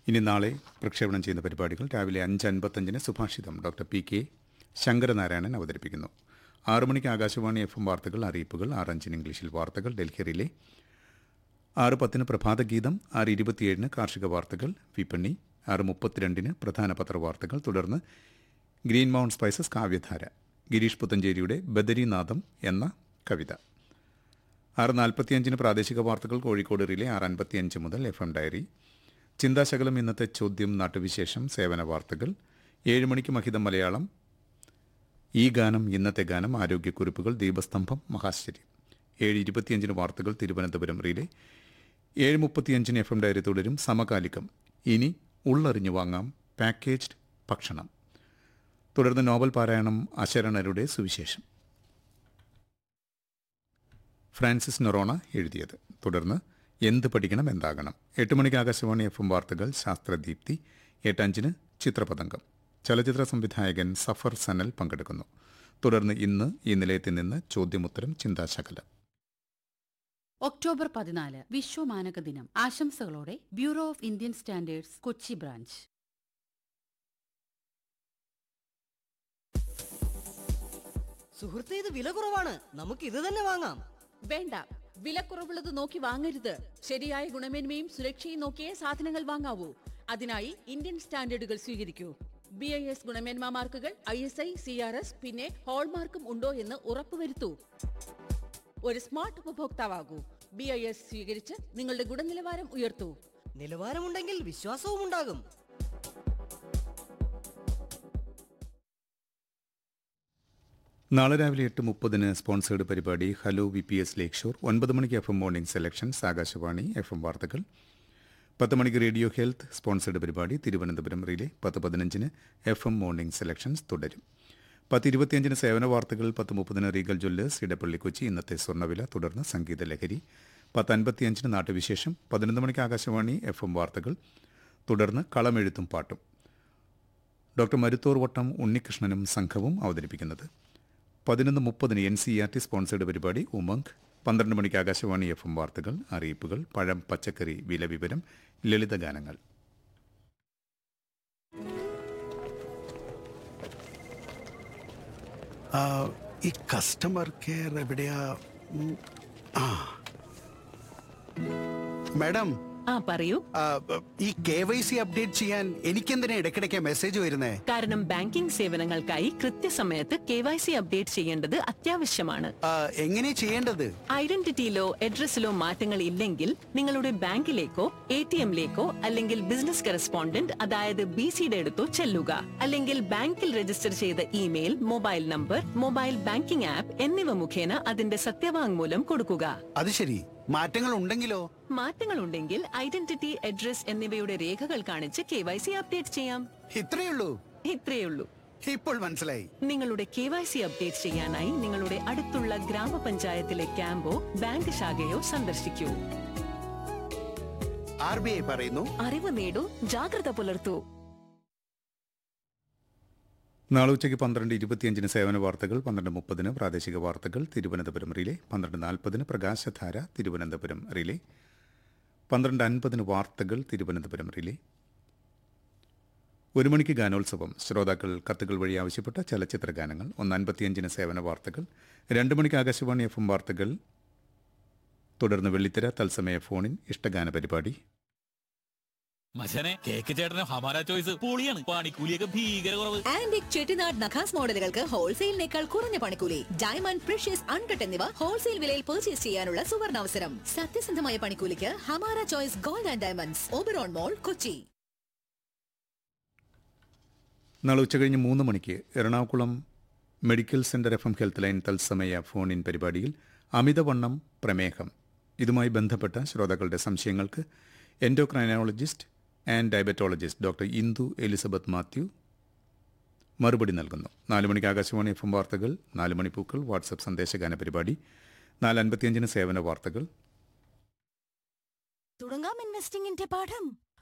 ഇനി നാളെ പ്രക്ഷേപണം ചെയ്യുന്ന പരിപാടികൾ രാവിലെ അഞ്ച് അൻപത്തഞ്ചിന് സുഭാഷിതം ഡോക്ടർ പി കെ ശങ്കരനാരായണൻ അവതരിപ്പിക്കുന്നു ആറു മണിക്ക് ആകാശവാണി എഫ് എം വാർത്തകൾ അറിയിപ്പുകൾ ആറഞ്ചിന് ഇംഗ്ലീഷിൽ വാർത്തകൾ ഡൽഹിയിലെ ആറ് പത്തിന് പ്രഭാതഗീതം ആറ് ഇരുപത്തിയേഴിന് കാർഷിക വാർത്തകൾ വിപണി ആറ് മുപ്പത്തിരണ്ടിന് പ്രധാന പത്രവാർത്തകൾ തുടർന്ന് ഗ്രീൻ മൗണ്ട് സ്പൈസസ് കാവ്യധാര ഗിരീഷ് പുത്തഞ്ചേരിയുടെ ബദരീനാഥം എന്ന കവിത ആറ് നാൽപ്പത്തിയഞ്ചിന് പ്രാദേശിക വാർത്തകൾ കോഴിക്കോട് റിലേ ആറ് അൻപത്തിയഞ്ച് മുതൽ എഫ് എം ഡയറി ചിന്താശകലം ഇന്നത്തെ ചോദ്യം നാട്ടുവിശേഷം സേവന വാർത്തകൾ ഏഴ് മണിക്ക് മഹിതം മലയാളം ഈ ഗാനം ഇന്നത്തെ ഗാനം ആരോഗ്യക്കുറിപ്പുകൾ ദീപസ്തംഭം മഹാശ്ചര്യം ഏഴ് ഇരുപത്തിയഞ്ചിന് വാർത്തകൾ തിരുവനന്തപുരം റിലേ ഏഴ് മുപ്പത്തിയഞ്ചിന് എഫ് എം ഡയറി തുടരും സമകാലികം ഇനി ഉള്ളറിഞ്ഞു വാങ്ങാം പാക്കേജ്ഡ് ഭക്ഷണം തുടർന്ന് നോവൽ പാരായണം അശരണരുടെ സുവിശേഷം ഫ്രാൻസിസ് നൊറോണ എഴുതിയത് തുടർന്ന് എന്ത് പഠിക്കണം എന്താകണം എട്ട് മണിക്ക് ആകാശവാണി എഫ് എം വാർത്തകൾ ശാസ്ത്രദീപ്തി എട്ടഞ്ചിന് ചിത്രപതംഗം ചലച്ചിത്ര സംവിധായകൻ സഫർ സനൽ പങ്കെടുക്കുന്നു തുടർന്ന് ഇന്ന് ഈ നിലയത്തിൽ നിന്ന് ചോദ്യമുത്തരം ചിന്താശകലം ഒക്ടോബർ പതിനാല് വിശ്വമാനക ദിനം ആശംസകളോടെ bureau of Indian standards Kochi branch സുഹൃത്തെ ഇത് വില കുറവാണ് നമുക്ക് ഇത് തന്നെ വാങ്ങാം വേണ്ട വിലക്കുറവുള്ളത് നോക്കി വാങ്ങരുത് ശരിയായ ഗുണമേന്മയും സുരക്ഷയും നോക്കിയേ സാധനങ്ങൾ വാങ്ങാവൂ അതിനായി ഇന്ത്യൻ സ്റ്റാൻഡേർഡുകൾ സ്വീകരിക്കൂ ബി ഐ എസ് ഗുണമേന്മ മാർക്കുകൾ I S I C R S പിന്നെ ഹോൾമാർക്കും ഉണ്ടോ എന്ന് ഉറപ്പുവരുത്തൂ ഒരു സ്മാർട്ട് ഉപഭോക്താവാകൂ ബി ഐ എസ് സ്വീകരിച്ച് നിങ്ങളുടെ ഗുണനിലവാരം ഉയർത്തൂ നിലവാരമുണ്ടെങ്കിൽ വിശ്വാസവും ഉണ്ടാകും നാളെ രാവിലെ എട്ട് മുപ്പതിന് സ്പോൺസേഡ് പരിപാടി hello V P S lakeshore ഒൻപത് മണിക്ക് F M morning selections Akashvani F M വാർത്തകൾ പത്ത് മണിക്ക് റേഡിയോ ഹെൽത്ത് സ്പോൺസേഡ് പരിപാടി തിരുവനന്തപുരം റിലേ പത്ത് പതിനഞ്ചിന് എഫ് എം മോർണിംഗ് സെലക്ഷൻസ് തുടരും പത്ത് ഇരുപത്തിയഞ്ചിന് സേവന വാർത്തകൾ പത്ത് മുപ്പതിന് റീഗൽ ജ്വല്ലേഴ്സ് ഇടപ്പള്ളി കൊച്ചി ഇന്നത്തെ സ്വർണ്ണവില തുടർന്ന് സംഗീത ലഹരി പത്ത് അൻപത്തിയഞ്ചിന് നാട്ടുവിശേഷം പതിനൊന്ന് മണിക്ക് ആകാശവാണി എഫ് എം വാർത്തകൾ തുടർന്ന് കളമെഴുത്തും പാട്ടും ഡോക്ടർ മരുത്തോർ വട്ടം ഉണ്ണികൃഷ്ണനും സംഘവും അവതരിപ്പിക്കുന്നത് പതിനൊന്ന് മുപ്പതിന് N C R T sponsored പരിപാടി ഉമംഗ് പന്ത്രണ്ട് മണിക്ക് ആകാശവാണി എഫ് എം വാർത്തകൾ അറിയിപ്പുകൾ പഴം പച്ചക്കറി വില വിവരം ലളിതഗാനങ്ങൾ ആ, ഈ കസ്റ്റമർ കെയർ എവിടെയാ ഉം, ആ മാഡം ആ പറയൂ ആ, ഈ കെ വൈ സി അപ്ഡേറ്റ് ചെയ്യാൻ എനിക്കെന്തിനാ ഇടയ്ക്കിടയ്ക്ക് മെസ്സേജ് വരുന്നേ കാരണം ബാങ്കിംഗ് സേവനങ്ങൾക്കായി കൃത്യസമയത്ത് കെ വൈ സി അപ്ഡേറ്റ് ചെയ്യേണ്ടത് അത്യാവശ്യമാണ് ആ, എങ്ങനെ ചെയ്യേണ്ടത് ഐഡന്റിറ്റിയിലോ അഡ്രസ്സിലോ മാറ്റങ്ങൾ ഇല്ലെങ്കിൽ നിങ്ങളുടെ ബാങ്കിലേക്കോ എ ടി എമ്മിലേക്കോ അല്ലെങ്കിൽ ബിസിനസ് കറസ്പോണ്ടന്റ് അതായത് ബി സിയുടെ അടുത്തോ ചെല്ലുക അല്ലെങ്കിൽ ബാങ്കിൽ രജിസ്റ്റർ ചെയ്ത email mobile number mobile banking app എന്നിവ മുഖേന അതിന്റെ സത്യവാങ്മൂലം കൊടുക്കുക അത് ശരി മാറ്റങ്ങൾ ഉണ്ടെങ്കിലോ മാറ്റങ്ങൾ ഉണ്ടെങ്കിൽ ഐഡന്റിറ്റി അഡ്രസ് എന്നിവയുടെ രേഖകൾ കാണിച്ച് കെ വൈ സി അപ്ഡേറ്റ് ചെയ്യാം ഇത്രയുള്ളൂ ഇത്രയുള്ളൂ ഇപ്പോൾ മനസ്സിലായി നിങ്ങളുടെ കെ വൈ സി അപ്ഡേറ്റ് ചെയ്യാനായി നിങ്ങളുടെ അടുത്തുള്ള ഗ്രാമപഞ്ചായത്തിലെ ക്യാമ്പോ ബാങ്ക് ശാഖയോ സന്ദർശിക്കൂ ആർ ബി ഐ പറയുന്നു അറിവ് നേടൂ ജാഗ്രത പുലർത്തൂ നാളെ ഉച്ചയ്ക്ക് പന്ത്രണ്ട് ഇരുപത്തിയഞ്ചിന് സേവന വാർത്തകൾ പന്ത്രണ്ട് മുപ്പതിന് പ്രാദേശിക വാർത്തകൾ തിരുവനന്തപുരം റിലേ പന്ത്രണ്ട് നാൽപ്പതിന് പ്രകാശധാര തിരുവനന്തപുരം റിലേ പന്ത്രണ്ട് അൻപതിന് വാർത്തകൾ തിരുവനന്തപുരം റിലേ ഒരു മണിക്ക് ഗാനോത്സവം ശ്രോതാക്കൾ കത്തുകൾ വഴി ആവശ്യപ്പെട്ട ചലച്ചിത്ര ഗാനങ്ങൾ ഒന്ന് അൻപത്തിയഞ്ചിന് സേവന വാർത്തകൾ രണ്ട് മണിക്ക് ആകാശവാണി എഫ് എം വാർത്തകൾ തുടർന്ന് വെള്ളിത്തിര തത്സമയ ഫോണിൻ ഇഷ്ടഗാന പരിപാടി മച്ചനെ കേക്ക് ചേട്ടന് ഹമാര ചോയ്സ് പൊളിയാണ് പണിക്കൂലിയൊക്കെ ഭീകര കുറവ് ആന്റിക് ചെട്ടിനാട് നഖാസ് മോഡലുകൾക്ക് ഹോൾസെയിലിനേക്കാൾ കുറഞ്ഞ പണിക്കൂലി ഡയമണ്ട് പ്രഷ്യസ് അൺകട്ട് എന്നിവ ഹോൾസെയിൽ വിലയിൽ പർച്ചേസ് ചെയ്യാനുള്ള സുവർണാവസരം സത്യസന്ധമായ പണിക്കൂലിക്ക് Hamara choice gold and diamonds Oberon mall Kochi നാളെ ഉച്ചകഴിഞ്ഞ് മൂന്ന് മണിക്ക് Ernakulam medical centre F M health line തത്സമയ ഫോൺ ഇൻ പരിപാടിയിൽ അമിതവണ്ണം പ്രമേഹം ഇതുമായി ബന്ധപ്പെട്ട ശ്രോതാക്കളുടെ സംശയങ്ങൾക്ക് endocrinologist and diabetologist doctor Indu Elizabeth Mathew മറുപടി നൽകുന്നു നാല് മണിക്ക് ആകാശവാണി എഫ് എം വാർത്തകൾ നാല് മണിപ്പൂക്കൾ വാട്സപ്പ് സന്ദേശഗാന പരിപാടി നാല് അൻപത്തിയഞ്ചിന് സേവന വാർത്തകൾ തുടങ്ങാം ഇൻവെസ്റ്റിംഗിന്റെ പാഠം